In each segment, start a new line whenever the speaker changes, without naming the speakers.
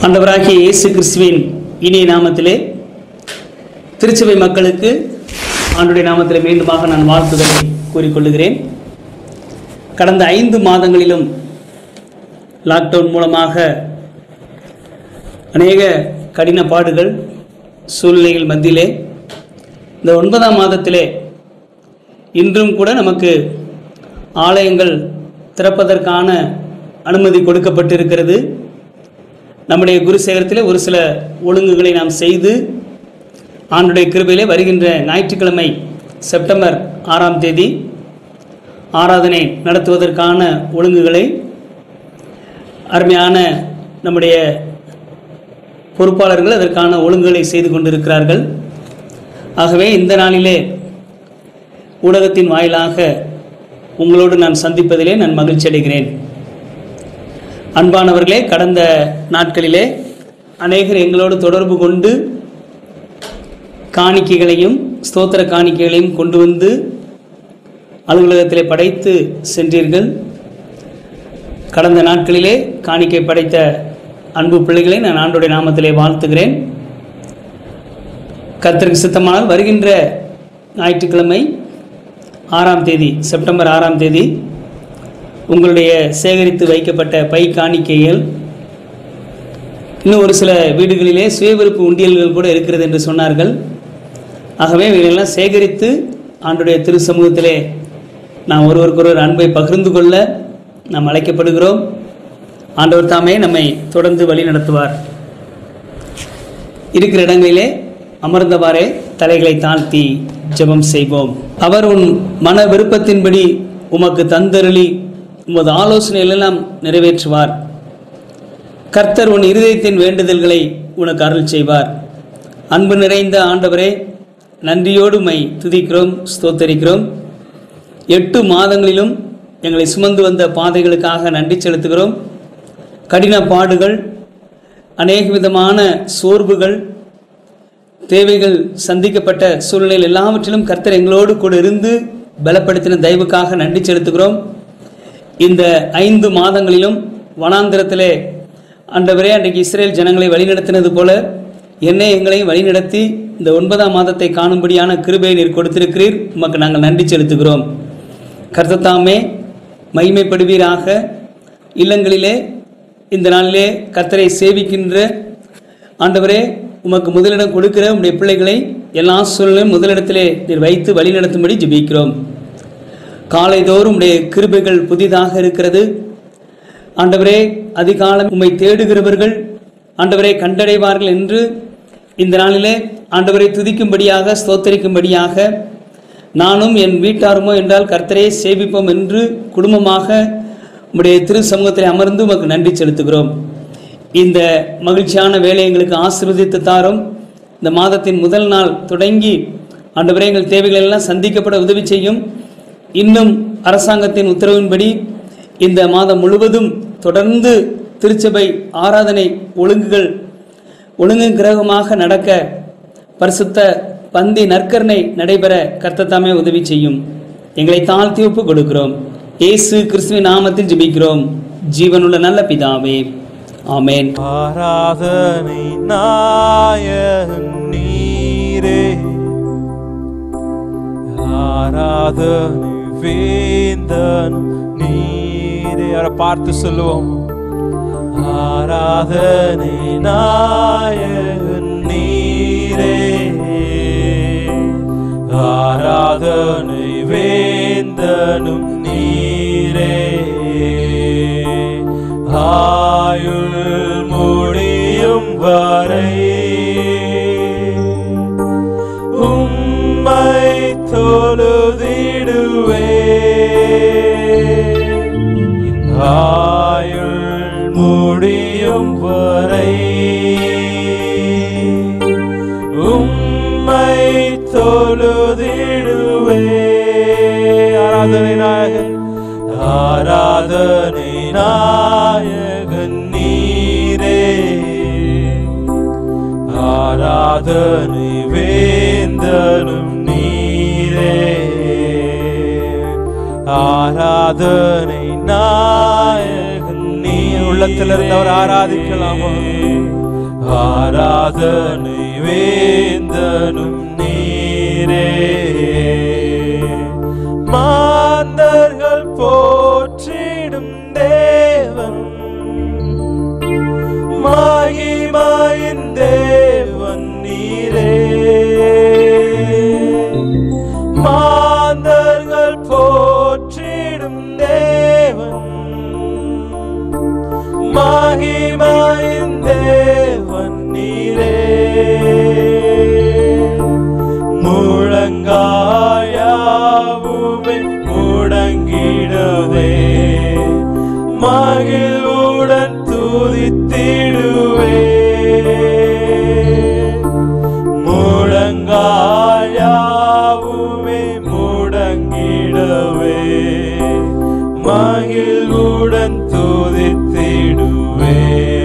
ஆண்டவராகிய இயேசு கிறிஸ்துவின் இனிய நாமத்திலே திருச்சபை மக்களுக்கு ஆண்டுடைய நாமத்திலே மீண்டுமாக நான் வாழ்த்துதலை கூறிக்கொள்ளுகிறேன் கடந்த ஐந்து மாதங்களிலும் லாக்டவுன் மூலமாக அநேக கடின பாடுகள் சூழ்நிலைகள் மத்தியிலே இந்த ஒன்பதாம் மாதத்திலே இன்றும் கூட நமக்கு ஆலயங்கள் திறப்பதற்கான அனுமதி கொடுக்கப்பட்டிருக்கிறது நம்முடைய குருசேகரத்திலே ஒரு சில ஒழுங்குகளை நாம் செய்து ஆண்டுடைய கிருபையிலே வருகின்ற ஞாயிற்றுக்கிழமை செப்டம்பர் ஆறாம் தேதி ஆராதனை நடத்துவதற்கான ஒழுங்குகளை அருமையான நம்முடைய பொறுப்பாளர்கள் அதற்கான ஒழுங்குகளை செய்து கொண்டிருக்கிறார்கள் ஆகவே இந்த நாளிலே ஊடகத்தின் வாயிலாக உங்களோடு நான் சந்திப்பதிலே நான் மகிழ்ச்சி அடைகிறேன் அன்பானவர்களே கடந்த நாட்களிலே அநேகர் எங்களோடு தொடர்பு கொண்டு காணிக்கைகளையும் ஸ்தோத்திர காணிக்கைகளையும் கொண்டு வந்து அலுவலகத்திலே படைத்து சென்றீர்கள் கடந்த நாட்களிலே காணிக்கை படைத்த அன்பு பிள்ளைகளை நான் ஆண்டோடைய நாமத்திலே வாழ்த்துகிறேன் கர்த்தருக்கு சித்தமானால் வருகின்ற ஞாயிற்றுக்கிழமை ஆறாம் தேதி செப்டம்பர் ஆறாம் தேதி உங்களுடைய சேகரித்து வைக்கப்பட்ட பை காணிக்கைகள் இன்னும் ஒரு சில வீடுகளிலே சுயவிருப்பு உண்டியல்கள் கூட இருக்கிறது என்று சொன்னார்கள் ஆகவே இவைகளெல்லாம் சேகரித்து ஆண்டுடைய திரு சமூகத்திலே நாம் ஒருவருக்கொருவர் அன்பை பகிர்ந்து கொள்ள நாம் அழைக்கப்படுகிறோம் ஆண்டவர் தாமே நம்மை தொடர்ந்து வழி நடத்துவார் இருக்கிற இடங்களிலே அமர்ந்தவாறே தலைகளை தாழ்த்தி ஜெபம் செய்வோம் அவர் உன் மன விருப்பத்தின்படி உமக்கு தந்தருளி உமது ஆலோசனைகளெல்லாம் நிறைவேற்றுவார் கர்த்தர் உன் இருதயத்தின் வேண்டுதல்களை உனக்கு அருள் செய்வார் அன்பு நிறைந்த ஆண்டவரே நன்றியோடு மை துதிக்கிறோம் ஸ்தோத்தரிக்கிறோம் எட்டு மாதங்களிலும் எங்களை சுமந்து வந்த பாதைகளுக்காக நன்றி செலுத்துகிறோம் கடின பாடுகள் அநேக விதமான சோர்வுகள் தேவைகள் சந்திக்கப்பட்ட சூழ்நிலையில் எல்லாவற்றிலும் கர்த்தர் எங்களோடு கூட இருந்து பலப்படுத்தின தயவுக்காக நன்றி செலுத்துகிறோம் இந்த ஐந்து மாதங்களிலும் வனாந்திரத்திலே ஆண்டவரே அன்றைக்கு இஸ்ரேல் ஜனங்களை வழிநடத்தினது போல என்னை எங்களையும் வழிநடத்தி இந்த ஒன்பதாம் மாதத்தை காணும்படியான கிருபையை நீர் கொடுத்திருக்கிறீர் உமக்கு நாங்கள் நன்றி செலுத்துகிறோம் கர்த்தத்தாமே மகிமைப்படுவீராக இல்லங்களிலே இந்த நாளிலே கர்த்தரை சேவிக்கின்ற ஆண்டவரே உமக்கு முதலிடம் கொடுக்கிற உம்முடைய பிள்ளைகளை எல்லா சூழ்நிலையும் முதலிடத்திலே நீர் வைத்து வழிநடத்தும்படி ஜெபிக்கிறோம் காலைதோறும் உடைய கிருபைகள் புதிதாக இருக்கிறது ஆண்டவரே அதிகாலம் உம்மை தேடுகிறவர்கள் ஆண்டவரை கண்டடைவார்கள் என்று இந்த நாளிலே ஆண்டவரை துதிக்கும்படியாக ஸ்தோத்தரிக்கும்படியாக நானும் என் வீட்டாருமோ என்றால் கர்த்தரை சேவிப்போம் என்று குடும்பமாக உம்முடைய திரு சமூகத்தில் அமர்ந்து உமக்கு நன்றி செலுத்துகிறோம் இந்த மகிழ்ச்சியான வேலை எங்களுக்கு ஆசீர்வதித்து தாரும் இந்த மாதத்தின் முதல் நாள் தொடங்கி ஆண்டவரே எங்கள் தேவைகள் எல்லாம் சந்திக்கப்பட உதவி செய்யும் இன்னும் அரசாங்கத்தின் உத்தரவின்படி இந்த மாதம் முழுவதும் தொடர்ந்து திருச்சபை ஆராதனை ஒழுங்குகள் ஒழுங்கு கிரகமாக நடக்க பரிசுத்த பந்தி நற்கரணை நடைபெற கர்த்தத்தாமே உதவி செய்யும் எங்களை தாழ்த்தி ஒப்பு கொடுக்கிறோம் இயேசு கிறிஸ்துவின் நாமத்தில் ஜெபிக்கிறோம் ஜீவனுள்ள நல்ல பிதாவே ஆமென்
ஆராதனை நாயகன் நீரே ஆராதனை வேந்தன் நீரே அவரை பார்த்து சொல்லுவோம் ஆராதனை நாயகன் நீரே ஆராதனை வேந்தனும் நீரே ஆயுள் முடியும் வரை உம்மை தொழுதிடுவே ஆயுள் முடியும் வரை உம்மை தொழுதிடுவே ஆராதனை நாயகன் ஆராதனை நாயகன் நீரே ஆராதனை வேந்தனும் நீரே ஆராதனை நாயகன் நீ உள்ளத்திலிருந்து அவர் ஆராதிக்கலாமா ஆராதனை வேந்தனும் நீரே மாந்தர்கள் போற்றிடும் தேவன் மகிமாயின் தேவன் நீரே மாந்தர்கள் போற்றிடும் தேவன் மகிமாயின் தேவன் நீரே முழங்காயாவுமே முடங்கிடவே மகிழ்வுடன் துதித்திடுவே முழங்காயாவுமே முடங்கிடவே மகிழ்வுடன் துதித்திடுவே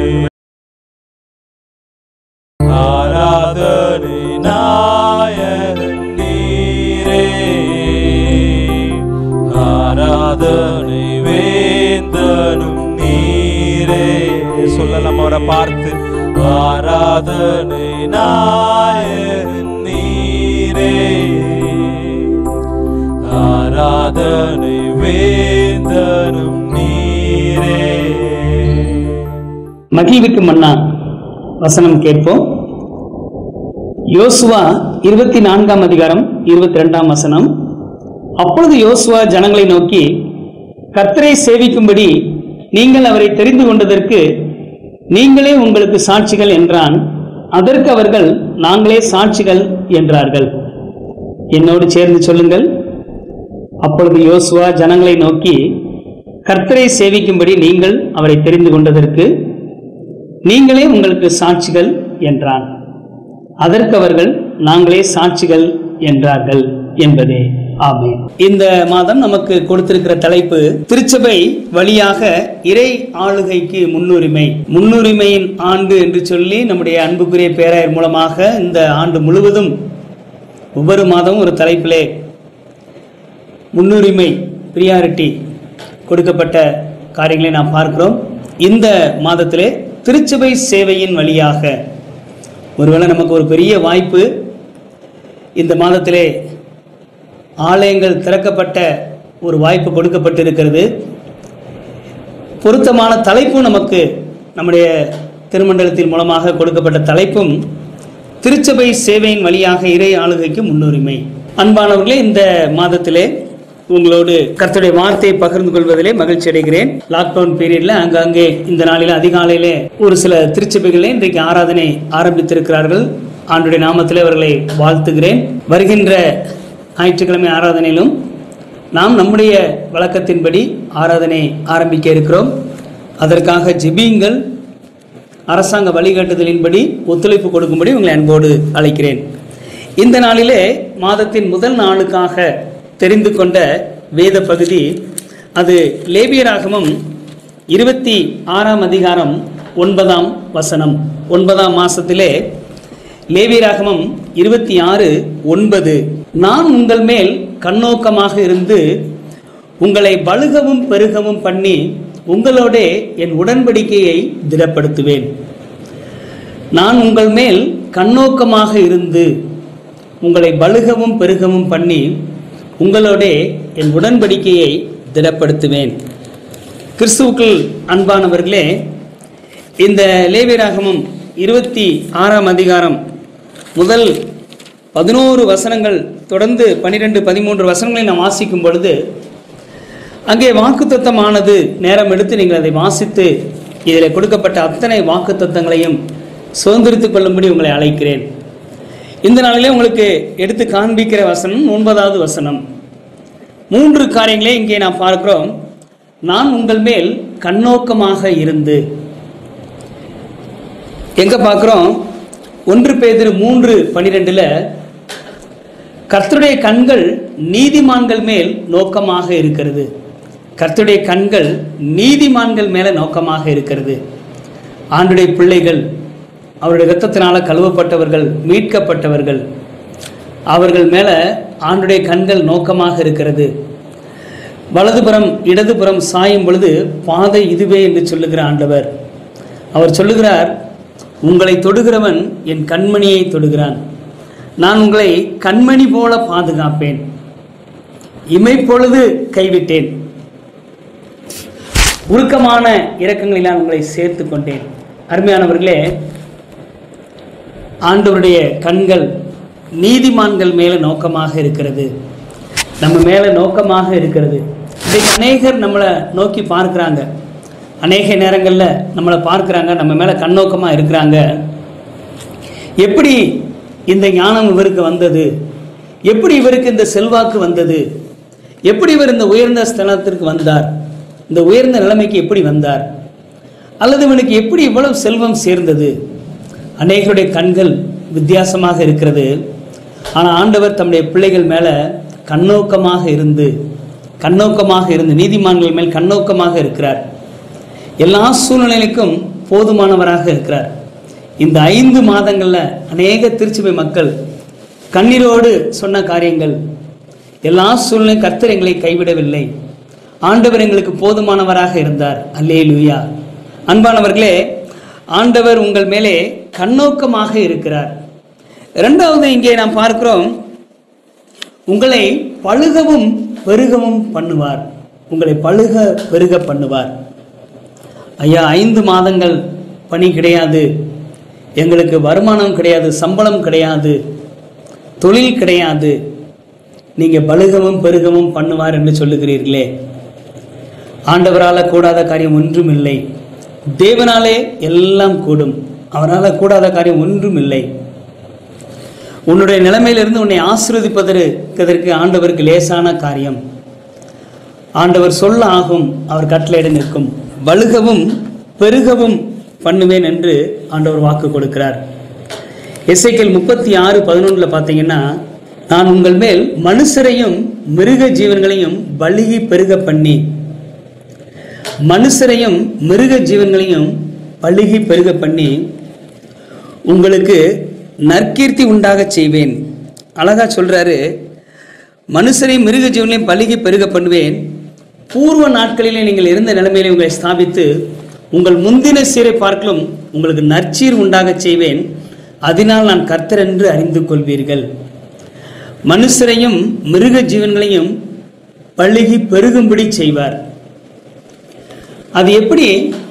ஆராதனை நாயகன் நீரே ஆராதனை வேந்தனும் நீரே சொல்லலாம் அவரை பார்த்து ஆராதனை நாயகன் நீரே ஆராதனை வேந்தனும் நீரே
மகிழ்வுக்கு மன்னா வசனம் கேட்போம் யோசுவா இருபத்தி நான்காம் அதிகாரம் இருபத்தி ரெண்டாம் வசனம் அப்பொழுது யோசுவா ஜனங்களை நோக்கி கர்த்தரை சேவிக்கும்படி நீங்கள் அவரை தெரிந்து கொண்டதற்கு நீங்களே உங்களுக்கு சாட்சிகள் என்றான் அதற்கு அவர்கள் நாங்களே சாட்சிகள் என்றார்கள் என்னோடு சேர்ந்து சொல்லுங்கள் அப்பொழுது யோசுவா ஜனங்களை நோக்கி கர்த்தரை சேவிக்கும்படி நீங்கள் அவரை தெரிந்து கொண்டதற்கு நீங்களே உங்களுக்கு சாட்சிகள் என்றான் அதற்கு அவர்கள் நாங்களே சாட்சிகள் என்றார்கள் என்பதே ஆமென் இந்த மாதம் நமக்கு கொடுத்திருக்கிற தலைப்பு திருச்சபை வழியாக இறை ஆளுகைக்கு முன்னுரிமை முன்னுரிமையின் ஆண்டு என்று சொல்லி நம்முடைய அன்புக்குரிய பேராயர் மூலமாக இந்த ஆண்டு முழுவதும் ஒவ்வொரு மாதமும் ஒரு தலைப்பிலே முன்னுரிமை பிரியாரிட்டி கொடுக்கப்பட்ட காரியங்களை நாம் பார்க்கிறோம் இந்த மாதத்திலே திருச்சபை சேவையின் வழியாக ஒருவேளை நமக்கு ஒரு பெரிய வாய்ப்பு இந்த மாதத்திலே ஆலயங்கள் திறக்கப்பட்ட ஒரு வாய்ப்பு கொடுக்கப்பட்டிருக்கிறது பொருத்தமான தலைப்பும் நமக்கு நம்முடைய திருமண்டலத்தின் மூலமாக கொடுக்கப்பட்ட தலைப்பும் திருச்சபை சேவையின் வழியாக இறை ஆளுகைக்கு முன்னுரிமை அன்பானவர்களே இந்த மாதத்திலே உங்களோடு கர்த்தருடைய வார்த்தையை பகிர்ந்து கொள்வதிலே மகிழ்ச்சி அடைகிறேன் லாக்டவுன் பீரியட்ல அங்கங்கே இந்த நாளில் அதிகாலையிலே ஒரு சில திருச்சபைகளே இன்றைக்கு ஆராதனை ஆரம்பித்திருக்கிறார்கள் ஆண்டுடைய நாமத்திலே அவர்களை வாழ்த்துகிறேன் வருகின்ற ஞாயிற்றுக்கிழமை ஆராதனையிலும் நாம் நம்முடைய வழக்கத்தின்படி ஆராதனை ஆரம்பிக்க இருக்கிறோம் அதற்காக ஜெபியுங்கள் அரசாங்க வழிகாட்டுதலின்படி ஒத்துழைப்பு கொடுக்கும்படி உங்களை அன்போடு அழைக்கிறேன் இந்த நாளிலே மாதத்தின் முதல் நாளுக்காக தெரிந்து கொண்ட வேத பகுதி அது லேபியராகமம் இருபத்தி ஆறாம் அதிகாரம் ஒன்பதாம் வசனம் ஒன்பதாம் மாசத்திலே லேவியராகமம் இருபத்தி ஆறு ஒன்பது நான் உங்கள் மேல் கண்ணோக்கமாக இருந்து உங்களை பலுகவும் பெருகவும் பண்ணி உங்களோடே என் உடன்படிக்கையை திடப்படுத்துவேன் நான் உங்கள் மேல் கண்ணோக்கமாக இருந்து உங்களை பலுகவும் பெருகவும் பண்ணி உங்களோடே என் உடன்படிக்கையை திடப்படுத்துவேன் கிறிஸ்துவுக்குள் அன்பானவர்களே இந்த லேவியராகமம் இருபத்தி ஆறாம் அதிகாரம் முதல் பதினோரு வசனங்கள் தொடர்ந்து பனிரெண்டு பதிமூன்று வசனங்களை நாம் வாசிக்கும் பொழுது அங்கே வாக்குத்தத்தமானது நேரம் எடுத்து நீங்கள் அதை வாசித்து இதில் கொடுக்கப்பட்ட அத்தனை வாக்குத்தத்தங்களையும் சுதந்திரித்துக் கொள்ளும்படி உங்களை அழைக்கிறேன் இந்த நாளிலே உங்களுக்கு எடுத்து காண்பிக்கிற வசனம் ஒன்பதாவது வசனம் மூன்று காரியங்களை இங்கே நாம் பார்க்கிறோம் நான் உங்கள் மேல் கண்ணோக்கமாக இருந்து எங்க பார்க்கிறோம் ஒன்று பேதிரு மூன்று பனிரெண்டுல கர்த்தருடைய கண்கள் நீதிமான்கள் மேல் நோக்கமாக இருக்கிறது கர்த்தருடைய கண்கள் நீதிமான்கள் மேல நோக்கமாக இருக்கிறது ஆண்டுடைய பிள்ளைகள் அவருடைய இரத்தத்தினால கழுவப்பட்டவர்கள் மீட்கப்பட்டவர்கள் அவர்கள் மேல ஆண்டுடைய கண்கள் நோக்கமாக இருக்கிறது வலதுபுறம் இடதுபுறம் சாயும் பொழுது பாதை இதுவே என்று சொல்லுகிற ஆண்டவர் அவர் சொல்லுகிறார் உங்களை தொடுகிறவன் என் கண்மணியை தொடுகிறான் நான் உங்களை கண்மணி போல பாதுகாப்பேன் இமைப்பொழுது கைவிட்டேன் உருக்கமான இரக்கங்களில் நான் உங்களை சேர்த்து கொண்டேன் அருமையானவர்களே ஆண்டவருடைய கண்கள் நீதிமான்கள் மேல நோக்கமாக இருக்கிறது நம்ம மேல நோக்கமாக இருக்கிறது இன்றைக்கு அநேகர் நம்மளை நோக்கி பார்க்குறாங்க அநேக நேரங்களில் நம்மளை பார்க்குறாங்க நம்ம மேலே கண்ணோக்கமாக இருக்கிறாங்க எப்படி இந்த ஞானம் இவருக்கு வந்தது எப்படி இவருக்கு இந்த செல்வாக்கு வந்தது எப்படி இவர் இந்த உயர்ந்த ஸ்தலத்திற்கு வந்தார் இந்த உயர்ந்த நிலைமைக்கு எப்படி வந்தார் அல்லது இவனுக்கு எப்படி இவ்வளவு செல்வம் சேர்ந்தது அநேகருடைய கண்கள் வித்தியாசமாக இருக்கிறது ஆனால் ஆண்டவர் தம்முடைய பிள்ளைகள் மேலே கண்ணோக்கமாக இருந்து கண்ணோக்கமாக இருந்து நீதிமான்கள் மேல் கண்ணோக்கமாக இருக்கிறார் எல்லா சூழ்நிலைக்கும் போதுமானவராக இருக்கிறார் இந்த ஐந்து மாதங்களில் அநேக திருச்சுவை மக்கள் கண்ணீரோடு சொன்ன காரியங்கள் எல்லா சூழ்நிலை கர்த்தர் எங்களை கைவிடவில்லை ஆண்டவர் எங்களுக்கு போதுமானவராக இருந்தார் அல்லே லூயா அன்பானவர்களே ஆண்டவர் உங்கள் மேலே கண்ணோக்கமாக இருக்கிறார் இரண்டாவது இங்கே நாம் பார்க்கிறோம் உங்களை பழுகவும் பெருகவும் பண்ணுவார் உங்களை பழுக பெருக பண்ணுவார் ஐயா ஐந்து மாதங்கள் பணி கிடையாது எங்களுக்கு வருமானம் கிடையாது சம்பளம் கிடையாது தொழில் கிடையாது நீங்க பழுகவும் பெருகவும் பண்ணுவார் என்று சொல்லுகிறீர்களே ஆண்டவரால் கூடாத காரியம் ஒன்றும் இல்லை தேவனாலே எல்லாம் கூடும் அவரால் கூடாத காரியம் ஒன்றும் இல்லை உன்னுடைய நிலைமையிலிருந்து உன்னை ஆசீர்வதிப்பதற்கு ஆண்டவருக்கு லேசான காரியம் ஆண்டவர் சொல்ல ஆகும் அவர் கட்டளையிட நிற்கும் வலுகவும் பெருகவும் பண்ணுவேன் என்று ஆண்டவர் வாக்கு கொடுக்கிறார் எஸ்ஐக்கள் முப்பத்தி ஆறு பதினொன்றில் பார்த்தீங்கன்னா நான் உங்கள் மேல் மனுஷரையும் மிருக ஜீவன்களையும் பலுகி பெருக பண்ணி மனுஷரையும் மிருக ஜீவன்களையும் பலுகி பெருக பண்ணி உங்களுக்கு நற்கீர்த்தி உண்டாகச் செய்வேன் அழகா சொல்றாரு மனுஷரையும் மிருக ஜீவனையும் பலுகி பெருக பண்ணுவேன் பூர்வ நாட்களிலே நீங்கள் இருந்த நிலைமையிலே உங்களை ஸ்தாபித்து உங்கள் முந்தின சீரை பார்க்கலும் உங்களுக்கு நற்சீர் உண்டாகச் செய்வேன் அதனால் நான் கர்த்தர் என்று அறிந்து கொள்வீர்கள் மனுஷரையும் மிருக ஜீவன்களையும் பழுகி பெருகும்படி செய்வார் அது எப்படி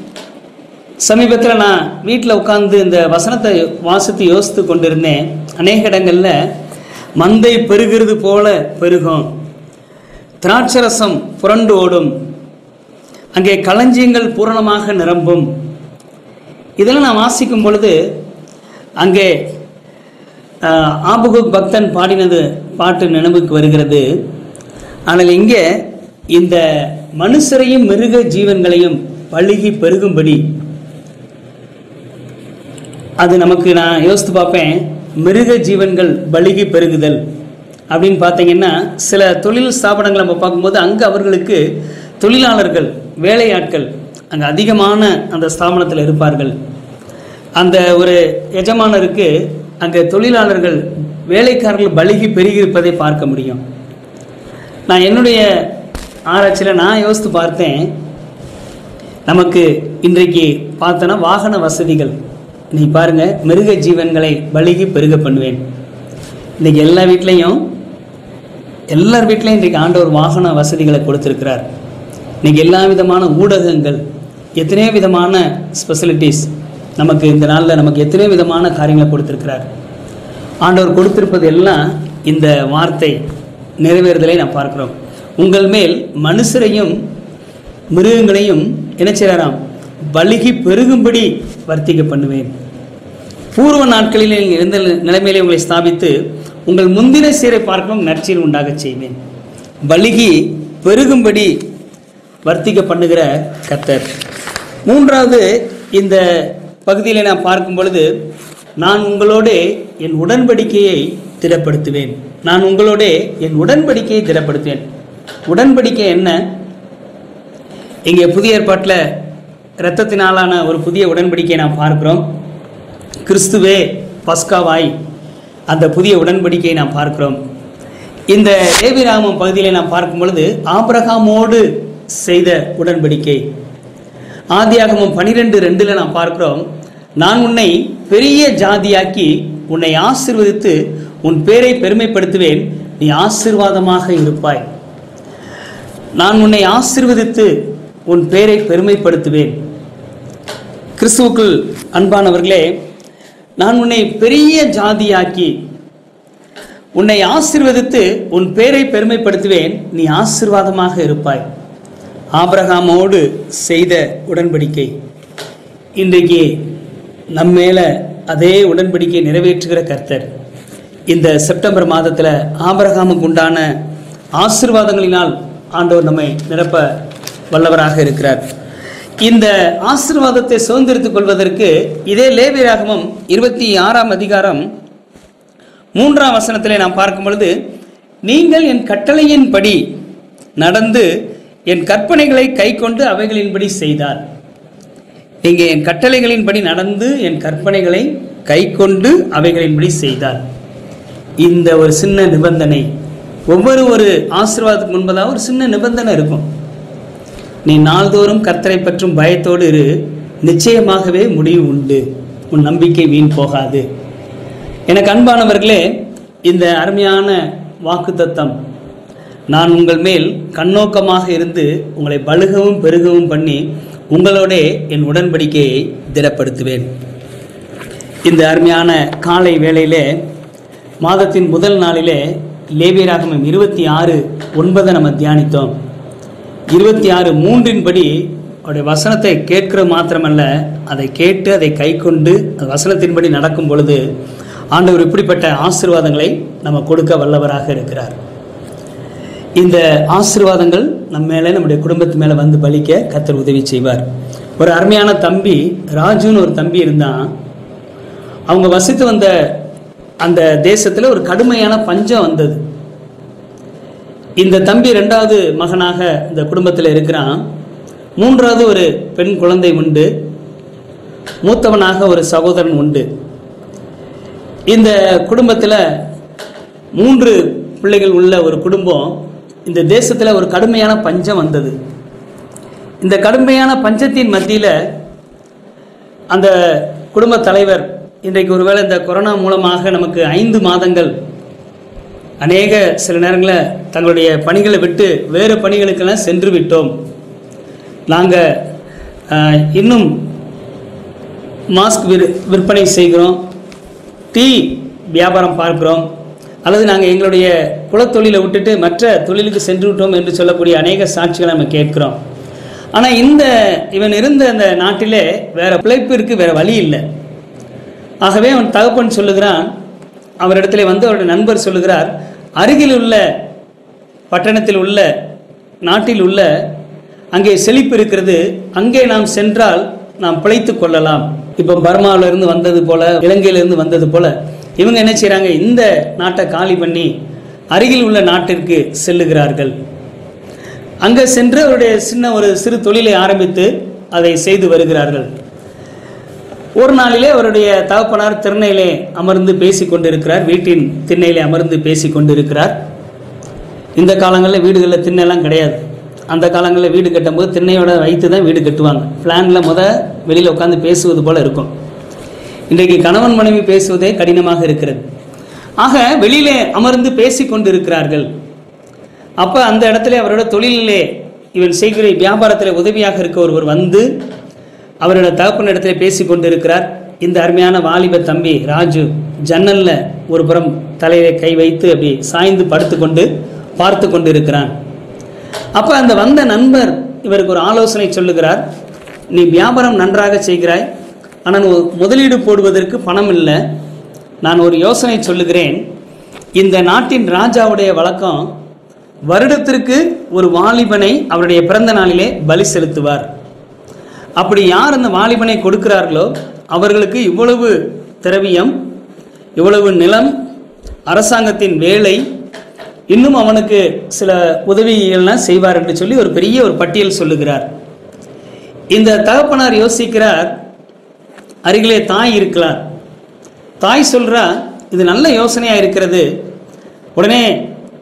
சமீபத்தில் நான் வீட்டில் உட்காந்து இந்த வசனத்தை வாசித்து யோசித்து கொண்டிருந்தேன் அநேக இடங்களில் மந்தை பெருகிறது போல பெருகும் திராட்சரசம் புரண்டு ஓடும் அங்கே களஞ்சியங்கள் பூரணமாக நிரம்பும் இதெல்லாம் நான் வாசிக்கும் பொழுது அங்கே ஆஹ், ஆபகுக் பக்தன் பாடினது பாட்டு நினைவுக்கு வருகிறது ஆனால் இங்கே இந்த மனுஷரையும் மிருக ஜீவன்களையும் பழுகி பெருகும்படி அது நமக்கு நான் யோசித்து பார்ப்பேன் மிருக ஜீவன்கள் பலுகி பெருகுதல் அப்படின்னு பார்த்தீங்கன்னா சில தொழில் ஸ்தாபனங்களை நம்ம பார்க்கும்போது அங்கே அவர்களுக்கு தொழிலாளர்கள் வேலையாட்கள் அங்கே அதிகமான அந்த ஸ்தாபனத்தில் இருப்பார்கள் அந்த ஒரு எஜமானருக்கு அங்கே தொழிலாளர்கள் வேலைக்காரர்கள் பலுகி பெருகி இருப்பதை பார்க்க முடியும் நான் என்னுடைய ஆராய்ச்சியில் நான் யோசித்து பார்த்தேன் நமக்கு இன்றைக்கு பார்த்தோன்னா வாகன வசதிகள் நீ பாருங்க மிருக ஜீவன்களை பலுகி பெருக பண்ணுவேன் இன்னைக்கு எல்லா வீட்லேயும் எல்லார் வீட்லேயும் இன்றைக்கு ஆண்டவர் வாகன வசதிகளை கொடுத்துருக்கிறார் இன்னைக்கு எல்லா விதமான ஊடகங்கள் எத்தனையோ விதமான ஸ்பெசிலிட்டிஸ் நமக்கு இந்த நாளில் நமக்கு எத்தனையோ விதமான காரியங்களை கொடுத்துருக்கிறார் ஆண்டவர் கொடுத்திருப்பது எல்லாம் இந்த வார்த்தை நிறைவேறுதலை நாம் பார்க்கிறோம் உங்கள் மேல் மனுஷரையும் மிருகங்களையும் என்ன செய்யறாராம் பலுகி பெருகும்படி வர்த்திக்க பண்ணுவேன் பூர்வ நாட்களில் நீங்கள் இருந்த நிலைமையிலே உங்களை ஸ்தாபித்து உங்கள் முந்தின சீரை பார்க்கவும் நற்சீர் உண்டாகச் செய்வேன் பலுகி பெருகும்படி வர்த்திக்க பண்ணுகிற கத்தர் மூன்றாவது இந்த பகுதியில் நான் பார்க்கும் பொழுது நான் உங்களோடே என் உடன்படிக்கையை திடப்படுத்துவேன் நான் உங்களோடே என் உடன்படிக்கையை திடப்படுத்துவேன் உடன்படிக்கை என்ன இங்கே புதிய ஏற்பாட்டில் இரத்தத்தினாலான ஒரு புதிய உடன்படிக்கையை நாம் பார்க்கிறோம் கிறிஸ்துவே பஸ்காவாய் அந்த புதிய உடன்படிக்கையை நாம் பார்க்கிறோம் இந்த லேவிராமம் பகுதியிலே நாம் பார்க்கும் பொழுது ஆபிரகாமோடு செய்த உடன்படிக்கை ஆதியாகமம் பனிரெண்டு ரெண்டுல நாம் பார்க்கிறோம் நான் உன்னை பெரிய ஜாதியாக்கி உன்னை ஆசீர்வதித்து உன் பேரை பெருமைப்படுத்துவேன் நீ ஆசீர்வாதமாக இருப்பாய் நான் உன்னை ஆசீர்வதித்து உன் பேரை பெருமைப்படுத்துவேன் கிறிஸ்துவுக்குள் அன்பானவர்களே நான் உன்னை பெரிய ஜாதியாக்கி உன்னை ஆசீர்வதித்து உன் பேரை பெருமைப்படுத்துவேன் நீ ஆசீர்வாதமாக இருப்பாய் ஆபிரகாமோடு செய்த உடன்படிக்கை இன்றைக்கு நம்ம மேல அதே உடன்படிக்கை நிறைவேற்றுகிற கர்த்தர் இந்த செப்டம்பர் மாதத்தில் ஆபிரகாமுக்கு உண்டான ஆசீர்வாதங்களினால் ஆண்டவர் நம்மை நிரப்ப வல்லவராக இருக்கிறார் இந்த ஆசீர்வாதத்தை சுதந்திரித்துக் கொள்வதற்கு இதே லேவியராகமம் இருபத்தி ஆறாம் அதிகாரம் மூன்றாம் வசனத்திலே நாம் பார்க்கும் பொழுது நீங்கள் என் கட்டளையின்படி நடந்து என் கற்பனைகளை கைக்கொண்டு அவைகளின்படி செய்தார் நீங்க என் கட்டளைகளின்படி நடந்து என் கற்பனைகளை கைக்கொண்டு அவைகளின்படி செய்தார் இந்த ஒரு சின்ன நிபந்தனை ஒவ்வொரு ஒரு ஆசீர்வாதத்துக்கு முன்பதாக ஒரு சின்ன நிபந்தனை இருக்கும் நீ நாள்தோறும் கர்த்தரை பற்றும் பயத்தோடு இரு நிச்சயமாகவே முடிவு உண்டு உன் நம்பிக்கை வீண் போகாது எனக்கு அன்பானவர்களே இந்த அருமையான வாக்குத்தத்தம் நான் உங்கள் மேல் கண்ணோக்கமாக இருந்து உங்களை பழுகவும் பெருகவும் பண்ணி உங்களோட என் உடன்படிக்கையை திடப்படுத்துவேன் இந்த அருமையான காலை வேளையிலே மாதத்தின் முதல் நாளிலே லேவியராகமம் இருபத்தி ஆறு ஒன்பதை நம்ம தியானித்தோம் இருபத்தி ஆறு மூன்றின்படி அவருடைய வசனத்தை கேட்கிற மாத்திரமல்ல அதை கேட்டு அதை கைக்கொண்டு அந்த வசனத்தின்படி நடக்கும் பொழுது ஆண்டவர் இப்படிப்பட்ட ஆசீர்வாதங்களை நம்ம கொடுக்க வல்லவராக இருக்கிறார் இந்த ஆசீர்வாதங்கள் நம்ம மேலே நம்முடைய குடும்பத்து மேலே வந்து பலிக்க கத்தர் உதவி செய்வார் ஒரு அருமையான தம்பி ராஜுன்னு ஒரு தம்பி இருந்தான் அவங்க வசித்து வந்த அந்த தேசத்தில் ஒரு கடுமையான பஞ்சம் வந்தது இந்த தம்பி ரெண்டாவது மகனாக இந்த குடும்பத்தில் இருக்கிறான் மூன்றாவது ஒரு பெண் குழந்தை உண்டு மூத்தவனாக ஒரு சகோதரன் உண்டு இந்த குடும்பத்தில் மூன்று பிள்ளைகள் உள்ள ஒரு குடும்பம் இந்த தேசத்தில் ஒரு கடுமையான பஞ்சம் வந்தது இந்த கடுமையான பஞ்சத்தின் மத்தியில் அந்த குடும்ப தலைவர் இன்றைக்கு ஒருவேளை இந்த கொரோனா மூலமாக நமக்கு ஐந்து மாதங்கள் அநேக சில நேரங்களில் தங்களுடைய பணிகளை விட்டு வேறு பணிகளுக்கெல்லாம் சென்று விட்டோம் நாங்கள் இன்னும் மாஸ்க் விற் விற்பனை செய்கிறோம் டீ வியாபாரம் பார்க்கிறோம் அல்லது நாங்கள் எங்களுடைய குலத்தொழிலை விட்டுட்டு மற்ற தொழிலுக்கு சென்று விட்டோம் என்று சொல்லக்கூடிய அநேக சாட்சிகளை நம்ம கேட்கிறோம் ஆனால் இந்த இவன் இருந்த அந்த நாட்டிலே வேற பிழைப்பிற்கு வேற வழி இல்லை ஆகவே அவன் தகப்பன் சொல்லுகிறான் அவரிடத்துல வந்து அவருடைய நண்பர் சொல்லுகிறார் அருகில் உள்ள பட்டணத்தில் உள்ள நாட்டில் உள்ள அங்கே செழிப்பு இருக்கிறது அங்கே நாம் சென்றால் நாம் பிழைத்து கொள்ளலாம் இப்போ பர்மாவில இருந்து வந்தது போல இலங்கையிலிருந்து வந்தது போல இவங்க என்ன செய்றாங்க இந்த நாட்டை காலி பண்ணி அருகில் உள்ள நாட்டிற்கு செல்லுகிறார்கள் அங்கே சென்று அவருடைய சின்ன ஒரு சிறு தொழிலை ஆரம்பித்து அதை செய்து வருகிறார்கள் ஒரு நாளிலே அவருடைய தகப்பனார் திண்ணையிலே அமர்ந்து பேசிக் கொண்டிருக்கிறார் வீட்டின் திண்ணையிலே அமர்ந்து பேசிக் கொண்டிருக்கிறார் இந்த காலங்களில் வீடுகளில் திண்ணைலாம் கிடையாது அந்த காலங்களில் வீடு கட்டும்போது திண்ணையோட வைத்து தான் வீடு கட்டுவாங்க பிளானில் முத வெளியில் உட்காந்து பேசுவது போல இருக்கும் இன்றைக்கு கணவன் மனைவி பேசுவதே கடினமாக இருக்கிறது ஆக வெளியிலே அமர்ந்து பேசிக் கொண்டிருக்கிறார்கள் அப்போ அந்த இடத்துல அவரோட தொழிலிலே இவன் செய்கிற வியாபாரத்தில் உதவியாக இருக்க ஒருவர் வந்து அவரோட தகப்பன் இடத்துல பேசி கொண்டிருக்கிறார் இந்த அருமையான வாலிப தம்பி ராஜு ஜன்னல்ல ஒரு புறம் தலையில கை வைத்து அப்படி சாய்ந்து படுத்துக்கொண்டு பார்த்து கொண்டிருக்கிறான் அப்போ அந்த வந்த நண்பர் இவருக்கு ஒரு ஆலோசனை சொல்லுகிறார் நீ வியாபாரம் நன்றாக செய்கிறாய் ஆனால் உ- முதலீடு போடுவதற்கு பணம் இல்லை நான் ஒரு யோசனை சொல்லுகிறேன் இந்த நாட்டின் ராஜாவுடைய வழக்கம் வருடத்திற்கு ஒரு வாலிபனை அவருடைய பிறந்த நாளிலே பலி செலுத்துவார் அப்படி யார் அந்த வாலிபனை கொடுக்கிறார்களோ அவர்களுக்கு இவ்வளவு திரவியம் இவ்வளவு நிலம் அரசாங்கத்தின் வேலை இன்னும் அவனுக்கு சில உதவிகள்லாம் செய்வார் என்று சொல்லி ஒரு பெரிய ஒரு பட்டியல் சொல்லுகிறார் இந்த தகப்பனார் யோசிக்கிறார் அருகிலே தாய் இருக்கிறார் தாய் சொல்றா இது நல்ல யோசனையா இருக்கிறது உடனே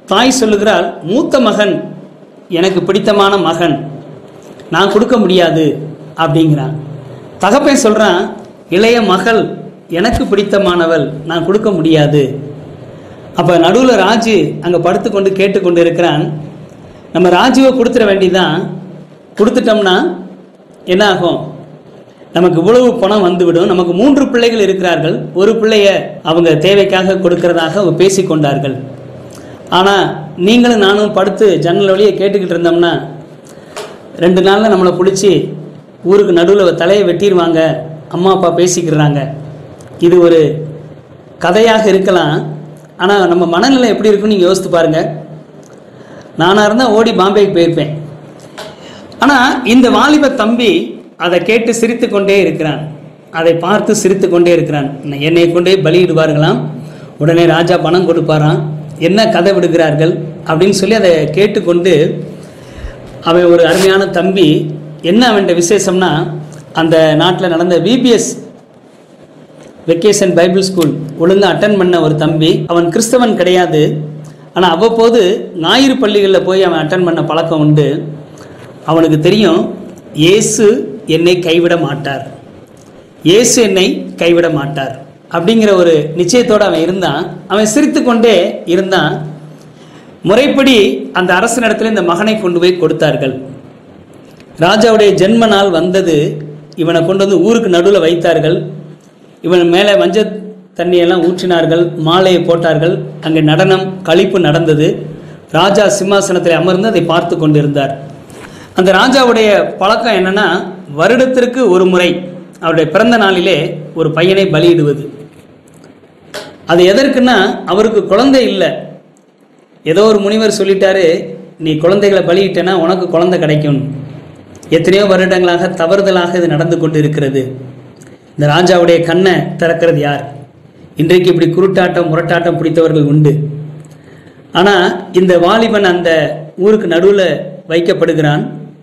தாய் சொல்லுகிறாள் மூத்த மகன் எனக்கு பிடித்தமான மகன் நான் கொடுக்க முடியாது அப்படிங்கிறான் தகப்பன் சொல்கிறான் இளைய மகள் எனக்கு பிடித்தமானவள் நான் கொடுக்க முடியாது அப்போ நடுவில் ராஜு அங்கே படுத்துக்கொண்டு கேட்டுக்கொண்டு இருக்கிறான் நம்ம ராஜுவை கொடுத்துட வேண்டிதான் கொடுத்துட்டோம்னா என்ன ஆகும் நமக்கு இவ்வளவு பணம் வந்துவிடும் நமக்கு மூன்று பிள்ளைகள் இருக்கிறார்கள் ஒரு பிள்ளைய அவங்க தேவைக்காக கொடுக்கிறதாக அவங்க பேசிக்கொண்டார்கள் ஆனால் நீங்களும் நானும் படுத்து ஜன்னல் வழியை கேட்டுக்கிட்டு இருந்தோம்னா ரெண்டு நாளில் நம்மளை பிடிச்சி ஊருக்கு நடுவில் தலையை வெட்டிடுவாங்க அம்மா அப்பா பேசிக்கிறாங்க இது ஒரு கதையாக இருக்கலாம் ஆனால் நம்ம மனநிலை எப்படி இருக்குன்னு நீங்கள் யோசித்து பாருங்கள் நானாக இருந்தால் ஓடி பாம்பேக்கு போயிருப்பேன் ஆனால் இந்த வாலிப தம்பி அதை கேட்டு சிரித்து கொண்டே இருக்கிறான் அதை பார்த்து சிரித்து கொண்டே இருக்கிறான் என்னை கொண்டே பலியிடுவார்களாம் உடனே ராஜா பணம் கொடுப்பாராம் என்ன கதை விடுகிறார்கள் அப்படின்னு சொல்லி அதை கேட்டுக்கொண்டு அவன் ஒரு அருமையான தம்பி என்ன அவன்கிட்ட விசேஷம்னா அந்த நாட்டில் நடந்த விபிஎஸ் வெக்கேஷன் பைபிள் ஸ்கூல் ஒழுங்காக அட்டன் பண்ண ஒரு தம்பி அவன் கிறிஸ்தவன் கிடையாது ஆனால் அவ்வப்போது ஞாயிறு பள்ளிகளில் போய் அவன் அட்டன் பண்ண பழக்கம் உண்டு அவனுக்கு தெரியும் இயேசு என்னை கைவிட மாட்டார் இயேசு என்னை கைவிட மாட்டார் அப்படிங்கிற ஒரு நிச்சயத்தோடு அவன் இருந்தான் அவன் சிரித்து கொண்டே இருந்தான் முறைப்படி அந்த அரசனிடத்தில் இந்த மகனை கொண்டு போய் கொடுத்தார்கள் ராஜாவுடைய ஜென்ம நாள் வந்தது இவனை கொண்டு வந்து ஊருக்கு நடுவில் வைத்தார்கள் இவன் மேலே மஞ்ச தண்ணியெல்லாம் ஊற்றினார்கள் மாலையை போட்டார்கள் அங்கே நடனம் களிப்பு நடந்தது ராஜா சிம்மாசனத்தில் அமர்ந்து அதை பார்த்து கொண்டிருந்தார் அந்த ராஜாவுடைய பழக்கம் என்னன்னா வருடத்திற்கு ஒரு முறை அவருடைய பிறந்த நாளிலே ஒரு பையனை பலியிடுவது அது எதற்குன்னா அவருக்கு குழந்தை இல்லை ஏதோ ஒரு முனிவர் சொல்லிட்டாரு நீ குழந்தைகளை பலியிட்டேன்னா உனக்கு குழந்தை கிடைக்கும் எத்தனையோ வருடங்களாக தவறுதலாக இது நடந்து கொண்டு இருக்கிறது இந்த ராஜாவுடைய கண்ணை திறக்கிறது யார் இன்றைக்கு இப்படி குருட்டாட்டம் முரட்டாட்டம் பிடித்தவர்கள் உண்டு ஆனால் இந்த வாலிபன் அந்த ஊருக்கு நடுவில் வைக்கப்படுகிறான்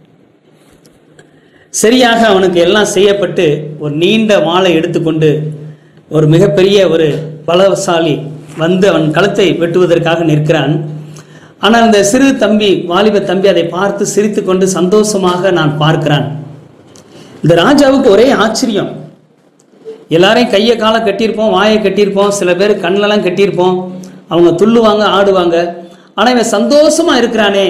சரியாக அவனுக்கு எல்லாம் செய்யப்பட்டு ஒரு நீண்ட வாளை எடுத்துக்கொண்டு ஒரு மிகப்பெரிய ஒரு பலசாலி வந்து அவன் கழுத்தை வெட்டுவதற்காக நிற்கிறான் ஆனால் அந்த சிறு தம்பி வாலிப தம்பி அதை பார்த்து சிரித்துக்கொண்டு சந்தோஷமாக நான் பார்க்கிறான் இந்த ராஜாவுக்கு ஒரே ஆச்சரியம் எல்லாரையும் கையை காலை கட்டியிருப்போம் வாயை கட்டியிருப்போம் சில பேர் கண்ணெல்லாம் கட்டியிருப்போம் அவங்க துள்ளுவாங்க ஆடுவாங்க ஆனால் இவன் சந்தோஷமா இருக்கிறானே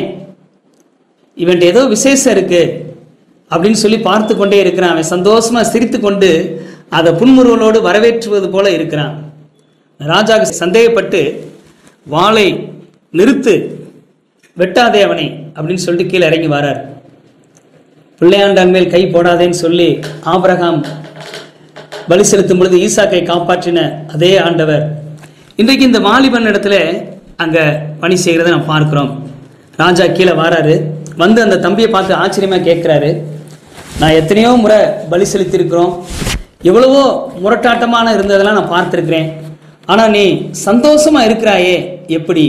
இவன்ட்ட ஏதோ விசேஷம் இருக்கு அப்படின்னு சொல்லி பார்த்து கொண்டே இருக்கிறான் அவன் சந்தோஷமா சிரித்து கொண்டு அதை புன்முறுவலோடு வரவேற்றுவது போல இருக்கிறான் ராஜா சந்தேகப்பட்டு வாளை நிறுத்து வெட்டாதே அவனை அப்படின்னு சொல்லிட்டு கீழே இறங்கி வரார் பிள்ளையாண்டான் மேல் கை போடாதேன்னு சொல்லி ஆபிரகாம் பலி செலுத்தும் பொழுது ஈசாக்கை காப்பாற்றின அதே ஆண்டவர் இன்றைக்கு இந்த வாலிபன் இடத்துல அங்க பணி செய்கிறத நம்ம பார்க்கிறோம் ராஜா கீழே வராரு வந்து அந்த தம்பியை பார்த்து ஆச்சரியமா கேட்குறாரு நான் எத்தனையோ முறை பலி செலுத்தியிருக்கிறோம் எவ்வளவோ முரட்டாட்டமான இருந்ததெல்லாம் நான் பார்த்துருக்கிறேன் ஆனால் நீ சந்தோஷமா இருக்கிறாயே எப்படி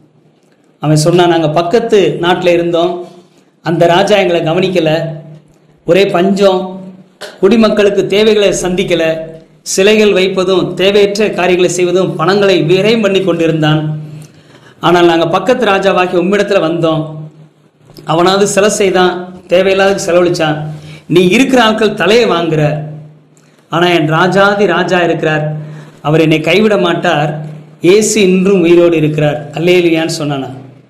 அவன் சொன்னான் நாங்கள் பக்கத்து நாட்டில் இருந்தோம் அந்த ராஜா எங்களை கவனிக்கலை ஒரே பஞ்சம் குடிமக்களுக்கு தேவைகளை சந்திக்கலை சிலைகள் வைப்பதும் தேவையற்ற காரியங்களை செய்வதும் பணங்களை விரயம் பண்ணி கொண்டிருந்தான் ஆனால் நாங்கள் பக்கத்து ராஜாவாகி உம்மிடத்தில் வந்தோம் அவனாவது சிலை செய்தான் தேவையில்லாத செலவழிச்சான் நீ இருக்கிற ஆட்கள் தலையை வாங்குற ஆனால் என் ராஜாதி ராஜா இருக்கிறார் அவர் என்னை கைவிட மாட்டார் இயேசு இன்றும் உயிரோடு இருக்கிறார் அல்லேலியான்னு சொன்னானா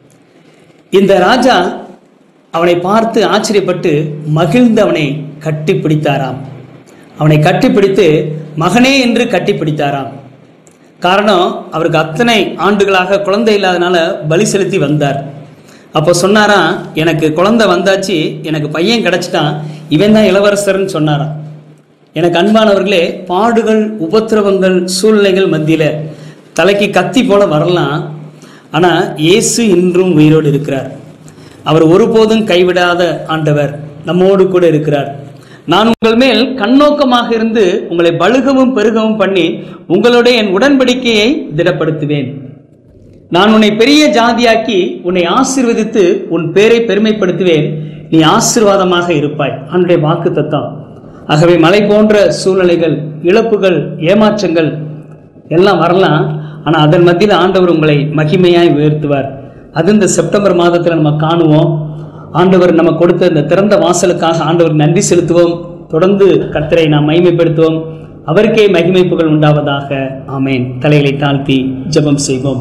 இந்த ராஜா அவனை பார்த்து ஆச்சரியப்பட்டு மகிழ்ந்து அவனை கட்டி பிடித்தாராம் அவனை கட்டிப்பிடித்து மகனே என்று கட்டி பிடித்தாராம் காரணம் அவருக்கு அத்தனை ஆண்டுகளாக குழந்தை இல்லாதனால பலி செலுத்தி வந்தார் அப்போ சொன்னாராம் எனக்கு குழந்தை வந்தாச்சு எனக்கு பையன் கிடைச்சிட்டான் இவன் தான் இளவரசர்னு சொன்னாராம் எனக்கு அன்பானவர்களே பாடுகள் உபத்திரவங்கள் சூழ்நிலைகள் மத்தியில் தலைக்கு கத்தி போல வரலாம் ஆனால் இயேசு இன்றும் உயிரோடு இருக்கிறார் அவர் ஒருபோதும் கைவிடாத ஆண்டவர் நம்மோடு கூட இருக்கிறார் நான் உங்கள் மேல் கண்ணோக்கமாக இருந்து உங்களை பழுகவும் பெருகவும் பண்ணி உங்களுடைய என் உடன்படிக்கையை திடப்படுத்துவேன் நான் உன்னை பெரிய ஜாதியாக்கி உன்னை ஆசீர்வதித்து உன் பேரை பெருமைப்படுத்துவேன் நீ ஆசீர்வாதமாக இருப்பாய் அவனுடைய வாக்கு தத்தம் ஆகவே மலை போன்ற சூழ்நிலைகள் இழப்புகள் ஏமாற்றங்கள் எல்லாம் வரலாம் ஆனால் அதன் மத்தியில் ஆண்டவர் உங்களை மகிமையாய் உயர்த்துவார் அது இந்த செப்டம்பர் மாதத்தில் நம்ம காணுவோம் ஆண்டவர் நம்ம கொடுத்த இந்த திறந்த வாசலுக்காக ஆண்டவர் நன்றி செலுத்துவோம் தொடர்ந்து கர்த்தரை நாம் மகிமைப்படுத்துவோம் அவருக்கே மகிமைப்புகள் உண்டாவதாக ஆமேன் தலைகளை தாழ்த்தி ஜெபம் செய்வோம்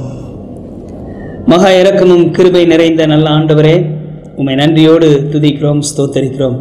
மகா இரக்கமும் கிருபை நிறைந்த நல்ல ஆண்டவரே உம்மை நன்றியோடு துதிக்கிறோம் ஸ்தோத்தரிக்கிறோம்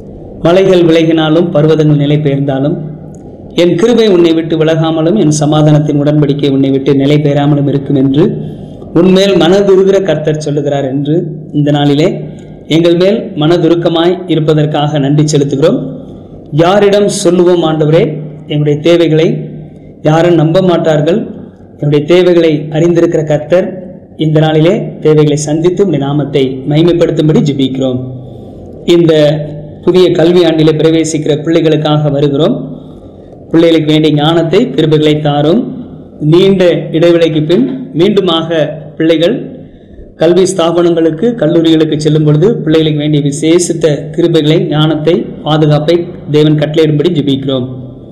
மலைகள் விலகினாலும் பர்வதங்கள் நிலை பெயர்ந்தாலும் என் கிருபை உன்னை விட்டு விலகாமலும் என் சமாதானத்தின் உடன்படிக்கை உன்னை விட்டு நிலை பெயராமலும் இருக்கும் என்று உன்மேல் மனதுருகிற கர்த்தர் சொல்லுகிறார் என்று இந்த நாளிலே எங்கள் மேல் மனதுருக்கமாய் இருப்பதற்காக நன்றி செலுத்துகிறோம் யாரிடம் சொல்லுவோம் ஆண்டவரே எங்களுடைய தேவைகளை யாரும் நம்ப மாட்டார்கள் என்னுடைய தேவைகளை அறிந்திருக்கிற கர்த்தர் இந்த நாளிலே தேவைகளை சந்தித்து உடைய நாமத்தை மகிமைப்படுத்தும்படி ஜெபிக்கிறோம் இந்த புதிய கல்வி ஆண்டிலே பிரவேசிக்கிற பிள்ளைகளுக்காக வருகிறோம் பிள்ளைகளுக்கு வேண்டிய ஞானத்தை கிருபைகளை தாரும் நீண்ட இடைவெளிக்கு பின் மீண்டுமாக பிள்ளைகள் கல்வி ஸ்தாபனங்களுக்கு கல்லூரிகளுக்கு செல்லும் பொழுது பிள்ளைகளுக்கு வேண்டிய விசேஷித்த கிருபைகளை ஞானத்தை பாதுகாப்பை தேவன் கட்டளையிடும்படி ஜெபிக்கிறோம்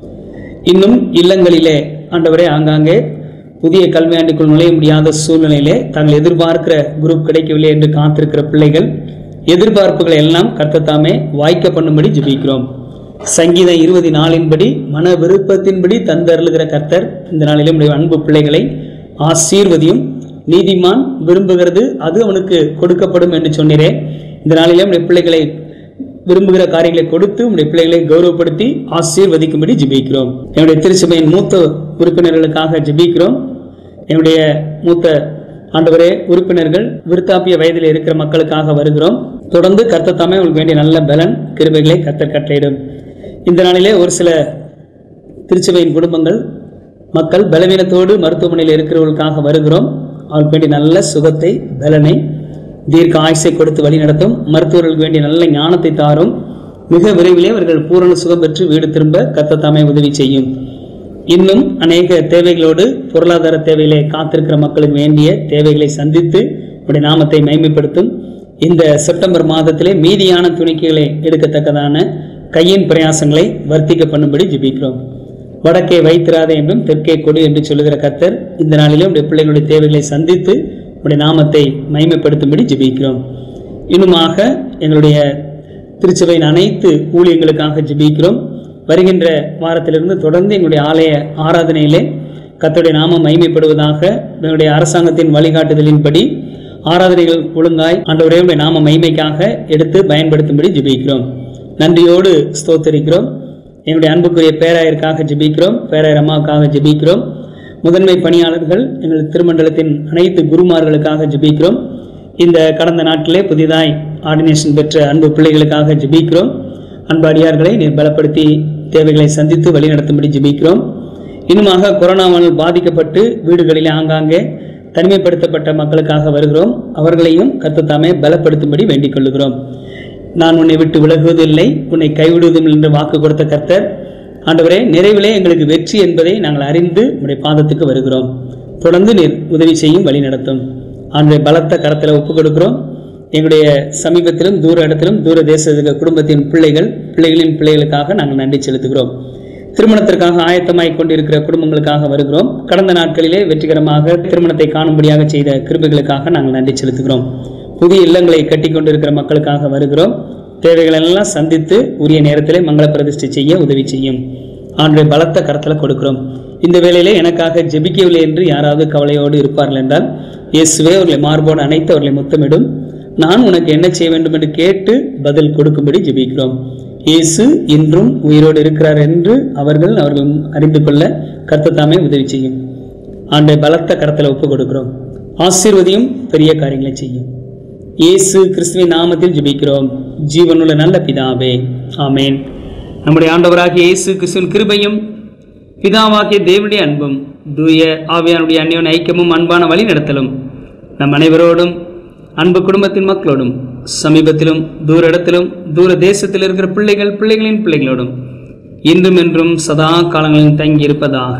இன்னும் இல்லங்களிலே ஆண்டவரே ஆங்காங்கே புதிய கல்வியாண்டுக்குள் நுழைய முடியாத சூழ்நிலையிலே தாங்கள் எதிர்பார்க்கிற குரூப் கிடைக்கவில்லை என்று காத்திருக்கிற பிள்ளைகள் எதிர்பார்ப்புகளை எல்லாம் கர்த்தத்தாமே வாய்க்க பண்ணும்படி ஜெபிக்கிறோம் சங்கீதம் இருபது நாளின்படி மன விருப்பத்தின்படி தந்தருளுகிற கர்த்தர் இந்த நாளிலே உடைய அன்பு பிள்ளைகளை ஆசீர்வதியும் நீதிமான் விரும்புகிறது அது அவனுக்கு கொடுக்கப்படும் என்று சொன்னீரே இந்த நாளிலே உடைய பிள்ளைகளை விரும்புகிற காரியங்களை கொடுத்து உடைய பிள்ளைகளை கௌரவப்படுத்தி ஆசீர்வதிக்கும்படி ஜெபிக்கிறோம் என்னுடைய திருச்சபையின் மூத்த உறுப்பினர்களுக்காக ஜெபிக்கிறோம் என்னுடைய மூத்த ஆண்டவரே உறுப்பினர்கள் விருத்தாப்பிய வயதில் இருக்கிற மக்களுக்காக வருகிறோம் தொடர்ந்து கர்த்தத்தாமே உங்களுக்கு வேண்டிய நல்ல பலன் கிருபைகளை கர்த்தர் கட்டளையிடும் இந்த நாளிலே ஒரு சில திருச்சபையின் குடும்பங்கள் மக்கள் பலவீனத்தோடு மருத்துவமனையில் இருக்கிறவர்களுக்காக வருகிறோம் அவர்களுக்கு வேண்டிய நல்ல சுகத்தை பலனை தீர்க்க ஆயுசை கொடுத்து வழி நடத்தும் மருத்துவர்களுக்கு வேண்டிய நல்ல ஞானத்தை தாரும் மிக விரைவிலே அவர்கள் பூரண சுகம் பெற்று வீடு திரும்ப கத்தத்தாமே உதவி செய்யும் இன்னும் அநேக தேவைகளோடு பொருளாதார தேவையிலே காத்திருக்கிற மக்களுக்கு வேண்டிய தேவைகளை சந்தித்து உடைய நாமத்தை மேன்மைப்படுத்தும் இந்த செப்டம்பர் மாதத்திலே மீதியான துணிக்கைகளை எடுக்கத்தக்கதான கையின் பிரயாசங்களை வர்த்திக்க பண்ணும்படி ஜெபிக்கிறோம் வடக்கே வைத்திராதே என்றும் தெற்கே கொடு என்று சொல்லுகிற கர்த்தர் இந்த நாளிலே உடைய பிள்ளைகளுடைய தேவைகளை சந்தித்து உடைய நாமத்தை மகிமைப்படுத்தும்படி ஜெபிக்கிறோம் இன்னுமாக எங்களுடைய திருச்சபையின் அனைத்து ஊழியங்களுக்காக ஜெபிக்கிறோம் வருகின்ற வாரத்திலிருந்து தொடர்ந்து எங்களுடைய ஆலய ஆராதனையிலே கர்த்தருடைய நாமம் மகிமைப்படுவதாக எங்களுடைய அரசாங்கத்தின் வழிகாட்டுதலின்படி ஆராதனைகள் ஒழுங்காய் ஆண்டவரே உடைய நாம மகிமைக்காக எடுத்து பயன்படுத்தும்படி ஜெபிக்கிறோம் நன்றியோடு ஸ்தோத்தரிக்கிறோம் எங்களுடைய அன்புக்குரிய பேராயருக்காக ஜெபிக்கிறோம் பேராயர் அம்மாவுக்காக ஜெபிக்கிறோம் முதன்மை பணியாளர்கள் எங்கள் திருமண்டலத்தின் அனைத்து குருமார்களுக்காக ஜெபிக்கிறோம் இந்த கடந்த நாட்களே புதிதாய் ஆர்டினேஷன் பெற்ற அன்பு பிள்ளைகளுக்காக ஜெபிக்கிறோம் அன்பு அடியார்களை நீர் பலப்படுத்தி தேவைகளை சந்தித்து வழிநடத்தும்படி ஜெபிக்கிறோம் இன்னுமாக கொரோனாவால் பாதிக்கப்பட்டு வீடுகளிலே ஆங்காங்கே தனிமைப்படுத்தப்பட்ட மக்களுக்காக வருகிறோம் அவர்களையும் கர்த்தத்தாமே பலப்படுத்தும்படி வேண்டிக் கொள்ளுகிறோம் நான் உன்னை விட்டு விலகுவதில்லை உன்னை கைவிடுவதும் என்று வாக்கு கொடுத்த கர்த்தர் ஆண்டவரே நிறைவிலே எங்களுக்கு வெற்றி என்பதை நாங்கள் அறிந்து உடைய பாதத்துக்கு வருகிறோம் தொடர்ந்து நீர் உதவி செய்யும் வழி நடத்தும் ஆண்டுடைய பலத்த கரத்தில் ஒப்புக் கொடுக்கிறோம் எங்களுடைய சமீபத்திலும் தூர இடத்திலும் தூர தேச குடும்பத்தின் பிள்ளைகள் பிள்ளைகளின் பிள்ளைகளுக்காக நாங்கள் நன்றி செலுத்துகிறோம் திருமணத்திற்காக ஆயத்தமாய் கொண்டிருக்கிற குடும்பங்களுக்காக வருகிறோம் கடந்த நாட்களிலே வெற்றிகரமாக திருமணத்தை காணும்படியாக செய்த கிருபைகளுக்காக நாங்கள் நன்றி செலுத்துகிறோம் புதிய இல்லங்களை கட்டி கொண்டிருக்கிற மக்களுக்காக வருகிறோம் தேவைகள் எல்லாம் சந்தித்து உரிய நேரத்திலே மங்கள பிரதிஷ்டை செய்ய உதவி செய்யும் ஆண்டுடைய பலத்த கரத்தில் கொடுக்கிறோம் இந்த வேளையிலே எனக்காக ஜெபிக்கவில்லை என்று யாராவது கவலையோடு இருப்பார்கள் என்றால் இயேசுவே அவர்களை மார்போடு அணைத்து அவர்களை முத்தமிடும் நான் உனக்கு என்ன செய்ய வேண்டும் என்று கேட்டு பதில் கொடுக்கும்படி ஜெபிக்கிறோம் இயேசு இன்றும் உயிரோடு இருக்கிறார் என்று அவர்கள் அவர்கள் அறிந்து கொள்ள கர்த்தத்தாமே உதவி செய்யும் ஆண்டை பலத்த கரத்தில் ஒப்பு கொடுக்கிறோம் ஆசீர்வதியும் பெரிய காரியங்களை செய்யும் இயேசு கிறிஸ்துவின் நாமத்தில் ஜெபிக்கிறோம் ஜீவனுள்ள நல்ல பிதாவே ஆமேன் நம்முடைய ஆண்டவராகிய இயேசு கிறிஸ்துவின் கிருபையும் பிதாவாகிய தேவனுடைய அன்பும் தூய ஆவியானுடைய அந்நியன் ஐக்கியமும் அன்பான வழி நடத்தலும் நம் அனைவரோடும் அன்பு குடும்பத்தின் மக்களோடும் சமீபத்திலும் தூர இடத்திலும் தூர தேசத்தில் இருக்கிற பிள்ளைகள் பிள்ளைகளின் பிள்ளைகளோடும் இன்றும் என்றும் சதா காலங்களில் தங்கி இருப்பதாக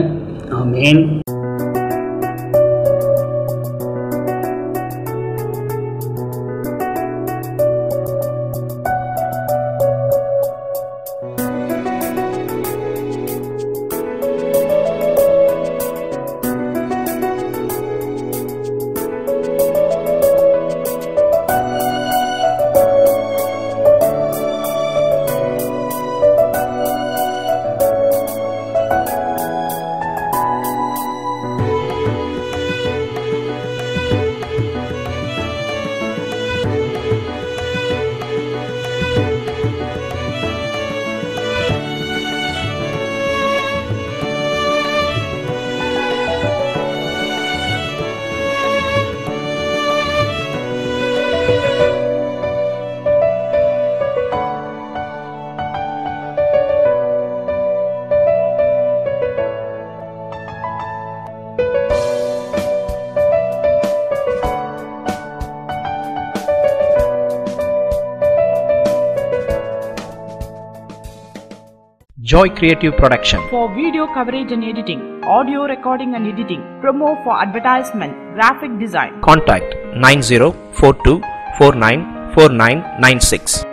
ஆமேன்
Joy Creative Production.
for video coverage and editing, audio recording and editing, promo for advertisement, graphic design.
Contact 9042494996.